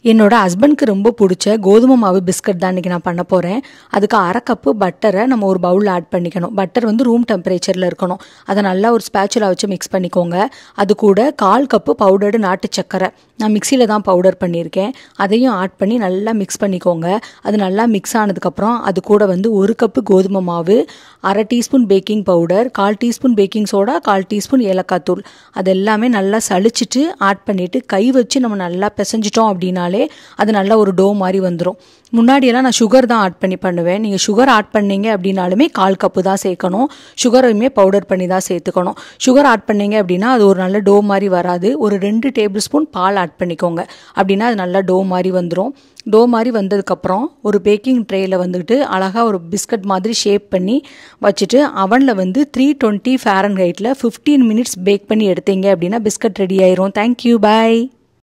என்னோட ஹஸ்பண்ட்க்கு ரொம்ப பிடிச்ச கோதுமை மாவு பிஸ்கட் தான் இன்றைக்கி நான் பண்ண போகிறேன் அதுக்கு அரை கப்பு பட்டரை நம்ம ஒரு பவுலில் ஆட் பண்ணிக்கணும் பட்டர் வந்து ரூம் டெம்பரேச்சரில் இருக்கணும் அதை நல்லா ஒரு ஸ்பேச்சுலா வச்சு மிக்ஸ் பண்ணிக்கோங்க அது கூட கால் கப்பு பவுடர்டு நாட்டு சக்கரை நான் மிக்சியில் தான் பவுடர் பண்ணியிருக்கேன் அதையும் ஆட் பண்ணி நல்லா மிக்ஸ் பண்ணிக்கோங்க அது நல்லா மிக்ஸ் ஆனதுக்கப்புறம் அது கூட வந்து ஒரு கப்பு கோதுமை மாவு அரை டீஸ்பூன் பேக்கிங் பவுடர் கால் டீஸ்பூன் பேக்கிங் சோடா கால் டீஸ்பூன் ஏலக்காய் தூள் அது எல்லாமே நல்லா சளிச்சிட்டு ஆட் பண்ணிவிட்டு கை வச்சு நம்ம நல்லா பிசைஞ்சிட்டோம் அப்படின்னாலே அது நல்லா ஒரு டோ மாதிரி வந்துடும் முன்னாடியெல்லாம் நான் சுகர் தான் ஆட் பண்ணி பண்ணுவேன் நீங்கள் சுகர் ஆட் பண்ணீங்க அப்படின்னாலுமே கால் கப்பு தான் சேர்க்கணும் சுகரையுமே பவுடர் பண்ணி தான் சேர்த்துக்கணும் சுகர் ஆட் பண்ணீங்க அப்படின்னா அது ஒரு நல்ல டோ மாதிரி வராது ஒரு ரெண்டு டேபிள் ஸ்பூன் பால் ஆட் பண்ணிக்கோங்க அப்படின்னா அது நல்லா டோ மாதிரி வந்துடும் டோ மாதிரி வந்ததுக்கப்புறம் ஒரு பேக்கிங் ட்ரேயில் வந்துட்டு அழகாக ஒரு பிஸ்கட் மாதிரி ஷேப் பண்ணி வச்சுட்டு அவனில் வந்து த்ரீ டுவெண்ட்டி ஃபேரன் ஹைட்டில் ஃபிஃப்டீன் மினிட்ஸ் பேக் பண்ணி எடுத்தீங்க அப்படின்னா பிஸ்கட் ரெடி ஆயிரும் தேங்க்யூ பாய்